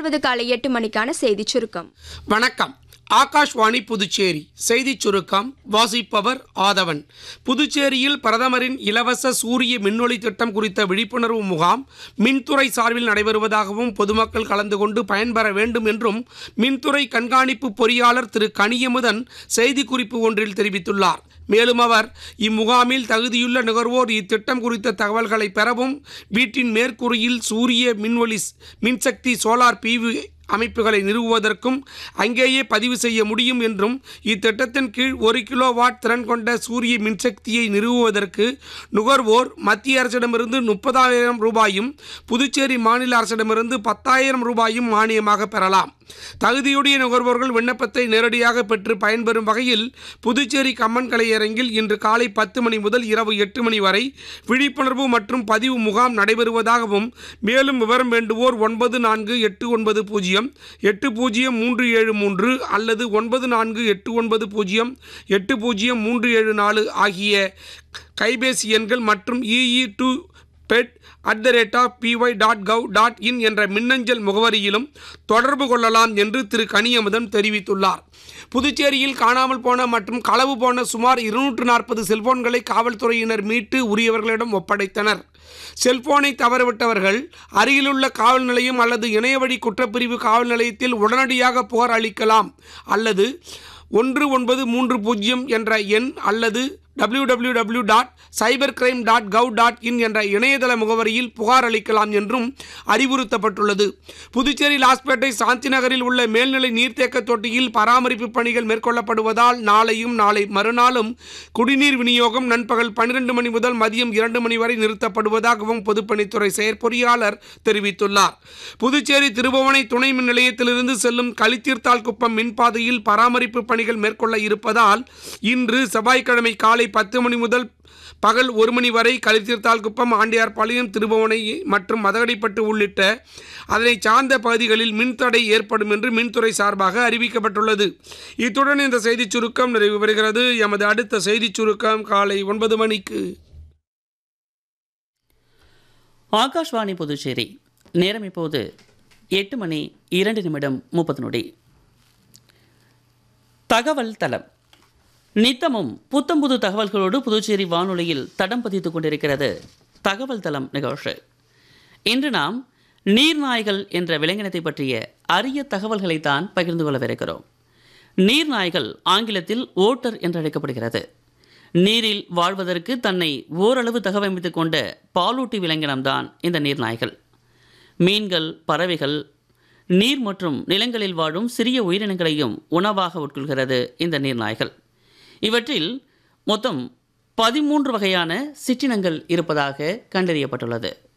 தொடர்வது காலை எட்டு மணிக்கான செய்திச் சுருக்கம் வணக்கம் ஆகாஷ்வாணி புதுச்சேரி செய்திச் சுருக்கம் வாசிப்பவர் ஆதவன் புதுச்சேரியில் பிரதமரின் இலவச சூரிய மின்னொளி திட்டம் குறித்த விழிப்புணர்வு முகாம் மின்துறை சார்பில் நடைபெறுவதாகவும் பொதுமக்கள் கலந்து கொண்டு பயன்பெற வேண்டும் என்றும் மின்துறை கண்காணிப்பு பொறியாளர் திரு கனியமுதன் செய்திக்குறிப்பு ஒன்றில் தெரிவித்துள்ளார் மேலும் அவர் இம்முகாமில் தகுதியுள்ள நுகர்வோர் இத்திட்டம் குறித்த தகவல்களை பெறவும் வீட்டின் மேற்கூரையில் சூரிய மின்வொலி மின்சக்தி சோலார் பிவி அமைப்புகளை நிறுவுவதற்கும் அங்கேயே பதிவு செய்ய முடியும் என்றும் இத்திட்டத்தின் கீழ் ஒரு கிலோ வாட் திறன் கொண்ட சூரிய மின்சக்தியை நிறுவுவதற்கு நுகர்வோர் மத்திய அரசிடமிருந்து முப்பதாயிரம் ரூபாயும் புதுச்சேரி மாநில அரசிடமிருந்து பத்தாயிரம் ரூபாயும் மானியமாக பெறலாம் தகுதியுடைய நுகர்வோர்கள் விண்ணப்பத்தை நேரடியாக பெற்று பயன்பெறும் வகையில் புதுச்சேரி கம்மன் கலையரங்கில் இன்று காலை பத்து மணி முதல் இரவு எட்டு மணி வரை விழிப்புணர்வு மற்றும் பதிவு முகாம் நடைபெறுவதாகவும் மேலும் விவரம் வேண்டுவோர் ஒன்பது நான்கு எட்டு ஒன்பது பூஜ்ஜியம் எட்டு பூஜ்ஜியம் மூன்று ஏழு மூன்று அல்லது ஒன்பது நான்கு எட்டு ஒன்பது பூஜ்ஜியம் எட்டு பூஜ்ஜியம் மூன்று ஏழு நாலு ஆகிய கைபேசி எண்கள் மற்றும் EE two bed at the rate of PY dot gov dot in என்ற மின்னஞ்சல் முகவரியிலும் தொடர்பு கொள்ளலாம் என்று திரு கனியமுதன் தெரிவித்துள்ளார் புதுச்சேரியில் காணாமல் போன மற்றும் களவு போன சுமார் இருநூற்று நாற்பது செல்போன்களை காவல்துறையினர் மீட்டு உரியவர்களிடம் ஒப்படைத்தனர் செல்போனை தவறவிட்டவர்கள் அருகிலுள்ள காவல் நிலையம் அல்லது இணையவழி குற்றப்பிரிவு காவல் நிலையத்தில் உடனடியாக புகார் அளிக்கலாம் அல்லது ஒன்று ஒன்பது மூன்று பூஜ்ஜியம் என்ற எண் அல்லது W W W dot cyber crime dot gov dot in என்ற இணையதள முகவரியில் புகார் அளிக்கலாம் என்றும் அறிவுறுத்தப்பட்டுள்ளது புதுச்சேரி லாஸ்பேட்டை சாந்தி நகரில் உள்ள மேல்நிலை நீர்த்தேக்க தொட்டியில் பராமரிப்பு பணிகள் மேற்கொள்ளப்படுவதால் நாளையும் நாளை மறுநாளும் குடிநீர் விநியோகம் நண்பகல் பன்னிரண்டு மணி முதல் மதியம் இரண்டு மணி வரை நிறுத்தப்படுவதாகவும் பொதுப்பணித்துறை செயற்பொறியாளர் தெரிவித்துள்ளார் புதுச்சேரி திருபுவனை துணை மின் நிலையத்திலிருந்து செல்லும் களித்தீர்த்தால் குப்பம் மின்பாதையில் பராமரிப்பு பணிகள் மேற்கொள்ள இருப்பதால் இன்று செவ்வாய்க்கிழமை காலை பத்து மணி முதல் பகல் ஒரு மணி வரை கலித்தீர்த்தால் குப்பம் ஆண்டியார்பாளையம் திருபுவனை மற்றும் மதகடிப்பட்டு உள்ளிட்ட அதனை சார்ந்த பகுதிகளில் மின்தடை ஏற்படும் என்று மின்துறை சார்பாக அறிவிக்கப்பட்டுள்ளது இத்துடன் இந்த செய்திச் சுருக்கம் நிறைவு பெறுகிறது எமது அடுத்த செய்திச் சுருக்கம் காலை ஒன்பது மணிக்கு ஆகாஷ்வாணி புதுச்சேரி நேரம் இப்போது எட்டு மணி இரண்டு நிமிடம் முப்பது நொடி தகவல் தளம் நித்தமும் புத்தம்புது தகவல்களோடு புதுச்சேரி வானொலியில் தடம் பதித்துக் கொண்டிருக்கிறது தகவல் தளம் நிகழ்ச்சி இன்று நாம் நீர்நாய்கள் என்ற விலங்கினத்தை பற்றிய அரிய தகவல்களைத்தான் பகிர்ந்து கொள்ளவிருக்கிறோம் நீர்நாய்கள் ஆங்கிலத்தில் ஓட்டர் என்று அழைக்கப்படுகிறது நீரில் வாழ்வதற்கு தன்னை ஓரளவு தகவமைத்துக் கொண்ட பாலூட்டி விலங்கினம்தான் இந்த நீர்நாய்கள் மீன்கள் பறவைகள் நீர் மற்றும் நிலங்களில் வாழும் சிறிய உயிரினங்களையும் உணவாக உட்கொள்கிறது இந்த நீர்நாய்கள் இவற்றில் மொத்தம் பதிமூன்று வகையான சிற்றினங்கள் இருப்பதாக கண்டறியப்பட்டுள்ளது